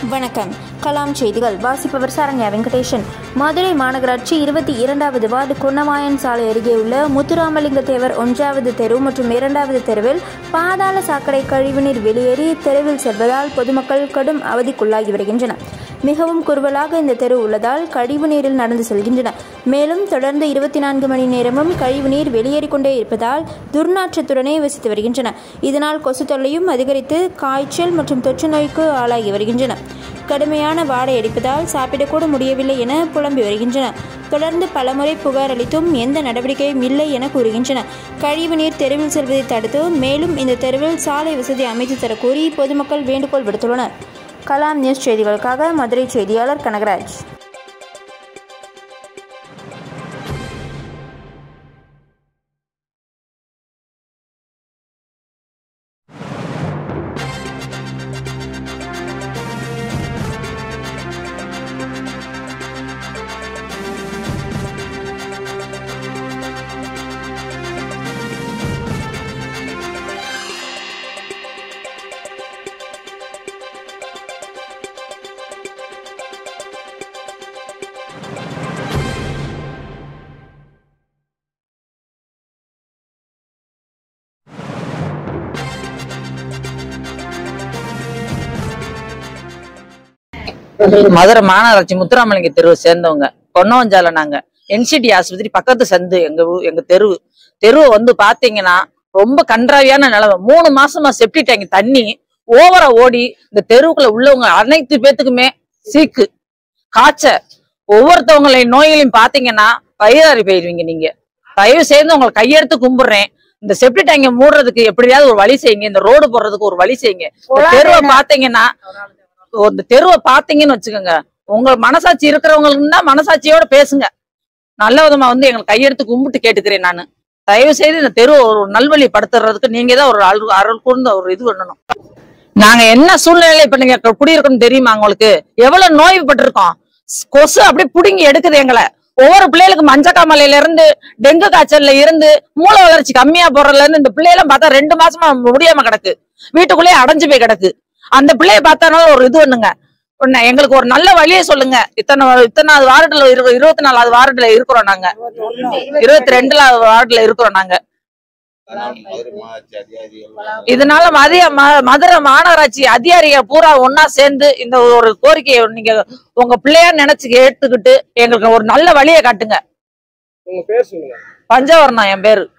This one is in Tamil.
வணக்கம் கலாம் செய்திகள் வாசிப்பவர் சரண்யா வெங்கடேசன் மதுரை மாநகராட்சி இருபத்தி இரண்டாவது வார்டு கொன்னவாயன் சாலை அருகே உள்ள முத்துராமலிங்க தேவர் ஒன்றாவது தெரு மற்றும் இரண்டாவது தெருவில் பாதாள சாக்கடை கழிவுநீர் வெளியேறி தெருவில் செல்வதால் பொதுமக்கள் கடும் அவதிக்குள்ளாகி வருகின்றனர் மிகவும் குறுவலாக இந்த தெரு உள்ளதால் கழிவு நீரில் நடந்து செல்கின்றன மேலும் தொடர்ந்து இருபத்தி நான்கு மணி நேரமும் கழிவு நீர் வெளியேறிக்கொண்டே இருப்பதால் துர்நாற்றத்துடனே வசித்து வருகின்றன இதனால் கொசு தொல்லையும் அதிகரித்து காய்ச்சல் மற்றும் தொற்று நோய்க்கு ஆளாகி வருகின்றன கடுமையான வாடை அடிப்பதால் சாப்பிடக்கூட முடியவில்லை என புலம்பி வருகின்றன தொடர்ந்து பலமுறை புகார் அளித்தும் எந்த நடவடிக்கையும் இல்லை என கூறுகின்றன கழிவு நீர் தெருவில் செல்வதை தடுத்து மேலும் இந்த தெருவில் சாலை வசதி அமைத்து தர கோரி பொதுமக்கள் வேண்டுகோள் விடுத்துள்ளனர் கலாம் நியூஸ் செய்திகளுக்காக மதுரை செய்தியாளர் கனகராஜ் மதுரை மாநகராட்சி முத்துராமலிங்க தெருவை சேர்ந்தவங்க பொன்னவஞ்சால நாங்க என்சிடி ஆஸ்பத்திரி பக்கத்து சந்து எங்க ஊ- எங்க தெரு தெருவை வந்து பாத்தீங்கன்னா ரொம்ப கன்றாவியான நிலைமை மூணு மாசமா செப்டி டேங்க் தண்ணி ஓவரா ஓடி இந்த தெருவுக்குள்ள உள்ளவங்க அனைத்து பேத்துக்குமே சீக்கு காய்ச்ச ஒவ்வொருத்தவங்களை நோய்களையும் பாத்தீங்கன்னா வயிறாரி போயிருவீங்க நீங்க தயவு செய்து உங்களை கையெடுத்து கும்பிடுறேன் இந்த செப்டி டேங்க மூடுறதுக்கு எப்படியாவது ஒரு வழி செய்யுங்க இந்த ரோடு போடுறதுக்கு ஒரு வழி செய்யுங்க இந்த தெருவை பாத்தீங்கன்னா இந்த தெருவை பாத்தீங்கன்னு வச்சுக்கோங்க உங்க மனசாட்சி இருக்கிறவங்களுக்கு மனசாட்சியோட பேசுங்க நல்ல விதமா வந்து எங்களுக்கு கையெடுத்து கும்பிட்டு கேட்டுக்கிறேன் நானு தயவு செய்து இந்த தெருவை ஒரு நல்வழி படுத்துறதுக்கு நீங்க தான் ஒரு அருள் அருள் கூர்ந்த ஒரு இது பண்ணணும் நாங்க என்ன சூழ்நிலையில இப்ப நீங்க குடியிருக்கோம் தெரியுமா உங்களுக்கு எவ்வளவு நோய்பட்டிருக்கோம் கொசு அப்படியே புடுங்கி எடுக்குது எங்களை ஒவ்வொரு பிள்ளைகளுக்கு மஞ்சக்காமலையில இருந்து டெங்கு காய்ச்சல்ல இருந்து மூளை வளர்ச்சி கம்மியா போறதுல இருந்து இந்த பிள்ளைகளும் பார்த்தா ரெண்டு மாசமா முடியாம கிடக்கு வீட்டுக்குள்ளேயே அடைஞ்சு போய் கிடக்கு அந்த பிள்ளைய பார்த்தாலும் ஒரு இது பண்ணுங்க ஒண்ணு, எங்களுக்கு ஒரு நல்ல வழியை சொல்லுங்க இத்தனை இத்தனாவது வார்டுல இரு இருபத்தி நாலாவது வார்டுல இருக்கிறோம் நாங்க இருபத்தி ரெண்டுலாவது வார்டுல இருக்கிறோம் நாங்க இதனால மதிய ம- மதுரை மாநகராட்சி அதிகாரிகள் பூரா ஒன்னா சேர்ந்து இந்த ஒரு கோரிக்கையை நீங்க உங்க பிள்ளையா நினைச்சு எடுத்துக்கிட்டு எங்களுக்கு ஒரு நல்ல வழியை காட்டுங்க உங்க பேர் சொல்லுங்க பஞ்சவர்ணம் என் பேரு